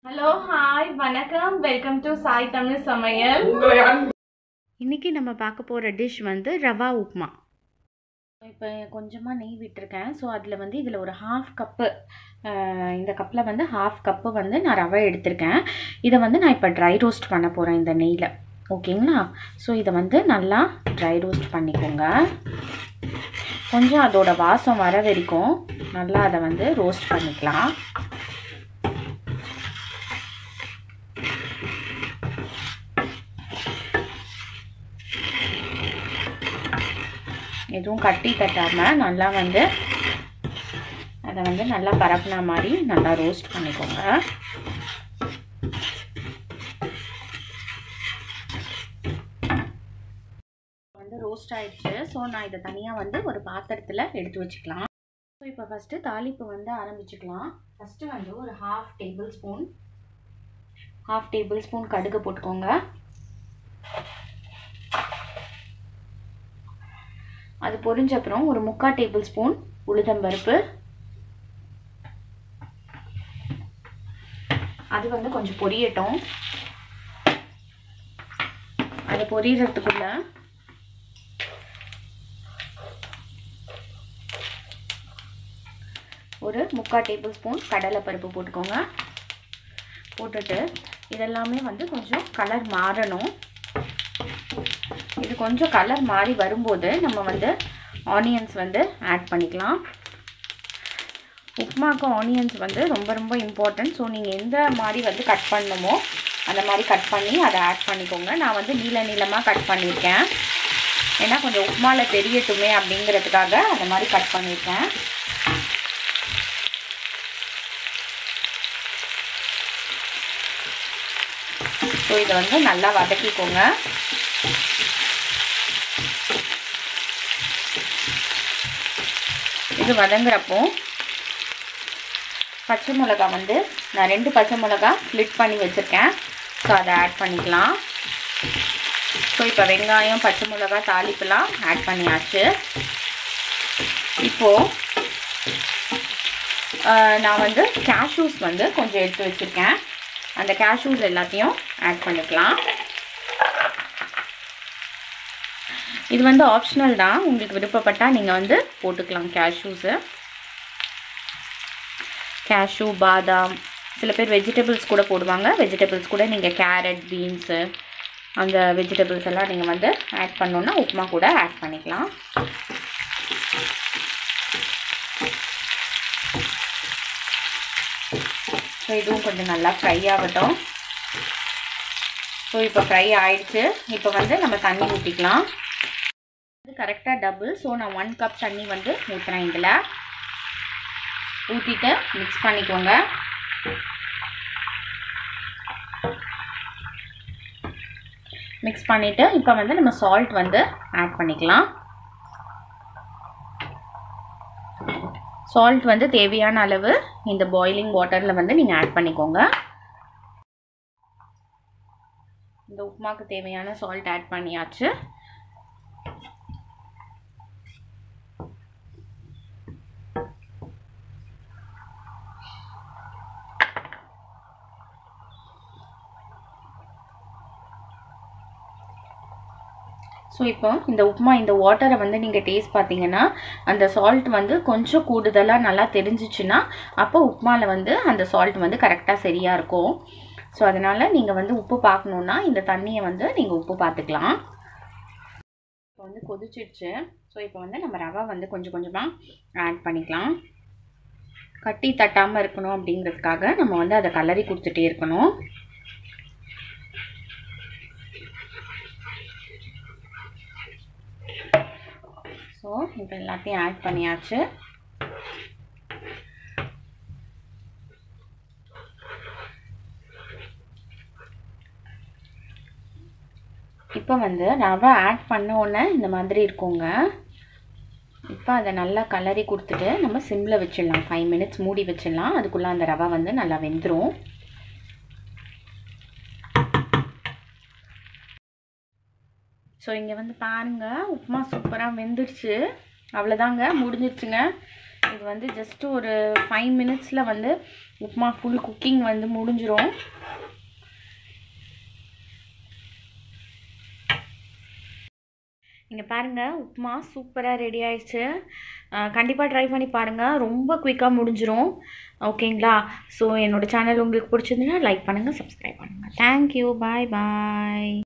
hello hi வணக்கம் welcome to Sai Tamil சமையல் இன்றைக்கி நம்ம பார்க்க போகிற டிஷ் வந்து ரவா உப்புமா இப்போ கொஞ்சமாக நெய் விட்டுருக்கேன் ஸோ அதில் வந்து இதில் ஒரு ஹாஃப் கப்பு இந்த கப்பில் வந்து ஹாஃப் கப்பு வந்து நான் ரவை எடுத்திருக்கேன் இதை வந்து நான் இப்போ ட்ரை ரோஸ்ட் பண்ண போகிறேன் இந்த நெய்யில் ஓகேங்களா ஸோ இதை வந்து நல்லா ட்ரை ரோஸ்ட் பண்ணிக்கோங்க கொஞ்சம் அதோட வாசம் வர வரைக்கும் நல்லா அதை வந்து ரோஸ்ட் பண்ணிக்கலாம் எதுவும் கட்டி தட்டாமல் நல்லா வந்து அதை வந்து நல்லா பரப்புன மாதிரி நல்லா ரோஸ்ட் பண்ணிக்கோங்க வந்து ரோஸ்ட் ஆயிடுச்சு ஸோ நான் இதை தனியாக வந்து ஒரு பாத்திரத்தில் எடுத்து வச்சுக்கலாம் ஸோ இப்போ ஃபஸ்ட்டு தாளிப்பு வந்து ஆரம்பிச்சுக்கலாம் ஃபஸ்ட்டு வந்து ஒரு half table spoon half table spoon கடுகு போட்டுக்கோங்க அது பொரிஞ்ச அப்புறம் ஒரு முக்கால் டேபிள் ஸ்பூன் உளுத்தம்பருப்பு அது வந்து கொஞ்சம் பொரியட்டும் அது பொரியறதுக்குள்ள ஒரு முக்கால் டேபிள் ஸ்பூன் கடலைப்பருப்பு போட்டுக்கோங்க போட்டுட்டு இதெல்லாமே வந்து கொஞ்சம் கலர் மாறணும் இது கொஞ்சம் கலர் மாறி வரும்போது நம்ம வந்து ஆனியன்ஸ் வந்து ஆட் பண்ணிக்கலாம் உப்மாக்கு ஆனியன்ஸ் வந்து ரொம்ப ரொம்ப இம்பார்ட்டன்ட் ஸோ நீங்கள் எந்த மாதிரி வந்து கட் பண்ணணுமோ அந்த மாதிரி கட் பண்ணி அதை ஆட் பண்ணிக்கோங்க நான் வந்து நீள நீளமாக கட் பண்ணியிருக்கேன் ஏன்னா கொஞ்சம் உப்மாவில் தெரியட்டுமே அப்படிங்கிறதுக்காக அந்த மாதிரி கட் பண்ணியிருக்கேன் ஸோ இதை வந்து நல்லா வதக்கிக்கோங்க இது வதங்குறப்போ பச்சை மிளகா வந்து நான் ரெண்டு பச்சை மிளகா ஸ்ப்ளிட் பண்ணி வச்சுருக்கேன் ஸோ அதை ஆட் பண்ணிக்கலாம் ஸோ இப்போ வெங்காயம் பச்சை மிளகா தாளிப்புலாம் ஆட் பண்ணியாச்சு இப்போது நான் வந்து கேஷ்யூஸ் வந்து கொஞ்சம் எடுத்து வச்சுருக்கேன் அந்த கேஷ்யூஸ் எல்லாத்தையும் ஆட் பண்ணிக்கலாம் இது வந்து ஆப்ஷனல் தான் உங்களுக்கு விருப்பப்பட்டால் நீங்கள் வந்து போட்டுக்கலாம் கேஷ்யூஸு கேஷ்யூ பாதாம் சில பேர் வெஜிடபிள்ஸ் கூட போடுவாங்க வெஜிடபிள்ஸ் கூட நீங்கள் கேரட் பீன்ஸு அந்த வெஜிடபிள்ஸ் எல்லாம் நீங்கள் வந்து ஆட் பண்ணோன்னா உப்புமா கூட ஆட் பண்ணிக்கலாம் ஸோ இதுவும் கொஞ்சம் நல்லா ஃப்ரை ஆகட்டும் ஸோ இப்போ ஃப்ரை ஆயிடுச்சு இப்போ வந்து நம்ம தண்ணி ஊற்றிக்கலாம் இது கரெக்டாக டபுள் ஸோ நான் ஒன் கப் தண்ணி வந்து ஊற்றுறேன் இதில் ஊற்றிட்டு மிக்ஸ் பண்ணிக்கோங்க மிக்ஸ் பண்ணிவிட்டு இப்போ வந்து நம்ம சால்ட் வந்து ஆட் பண்ணிக்கலாம் சால்ட் வந்து தேவையான அளவு இந்த பாயிலிங் வாட்டரில் வந்து நீங்கள் ஆட் பண்ணிக்கோங்க இந்த உப்புமாவுக்கு தேவையான சால்ட் ஆட் பண்ணியாச்சு ஸோ இப்போ இந்த உப்புமா இந்த வாட்டரை வந்து நீங்கள் டேஸ்ட் பார்த்தீங்கன்னா அந்த சால்ட் வந்து கொஞ்சம் கூடுதலாக நல்லா தெரிஞ்சிச்சுன்னா அப்போ உப்புமாவில் வந்து அந்த சால்ட் வந்து கரெக்டாக சரியாக இருக்கும் ஸோ அதனால் நீங்கள் வந்து உப்பு பார்க்கணுன்னா இந்த தண்ணியை வந்து நீங்கள் உப்பு பார்த்துக்கலாம் இப்போ வந்து கொதிச்சிடுச்சு ஸோ இப்போ வந்து நம்ம ரவை வந்து கொஞ்சம் கொஞ்சமாக ஆட் பண்ணிக்கலாம் கட்டி தட்டாமல் இருக்கணும் அப்படிங்கிறதுக்காக நம்ம வந்து அதை கலரி கொடுத்துட்டே இருக்கணும் ஸோ இப்போ எல்லாத்தையும் ஆட் பண்ணியாச்சு இப்போ வந்து ரவை ஆட் பண்ண உடனே இந்த மாதிரி இருக்குங்க இப்போ அதை நல்லா கலரி கொடுத்துட்டு நம்ம சிம்மில் வச்சிடலாம் ஃபைவ் மினிட்ஸ் மூடி வச்சிடலாம் அதுக்குள்ளே அந்த ரவை வந்து நல்லா வெந்துடும் ஸோ இங்கே வந்து பாருங்கள் உப்புமா சூப்பராக வெந்துடுச்சு அவ்வளோதாங்க முடிஞ்சிருச்சுங்க இது வந்து ஜஸ்ட் ஒரு ஃபைவ் மினிட்ஸில் வந்து உப்புமா ஃபுல் குக்கிங் வந்து முடிஞ்சிரும் இங்கே பாருங்கள் உப்புமா சூப்பராக ரெடி ஆயிடுச்சு கண்டிப்பாக ட்ரை பண்ணி பாருங்கள் ரொம்ப குயிக்காக முடிஞ்சிரும் ஓகேங்களா ஸோ என்னோட சேனல் உங்களுக்கு பிடிச்சிருந்துன்னா லைக் பண்ணுங்கள் சப்ஸ்கிரைப் பண்ணுங்கள் தேங்க்யூ பாய் பாய்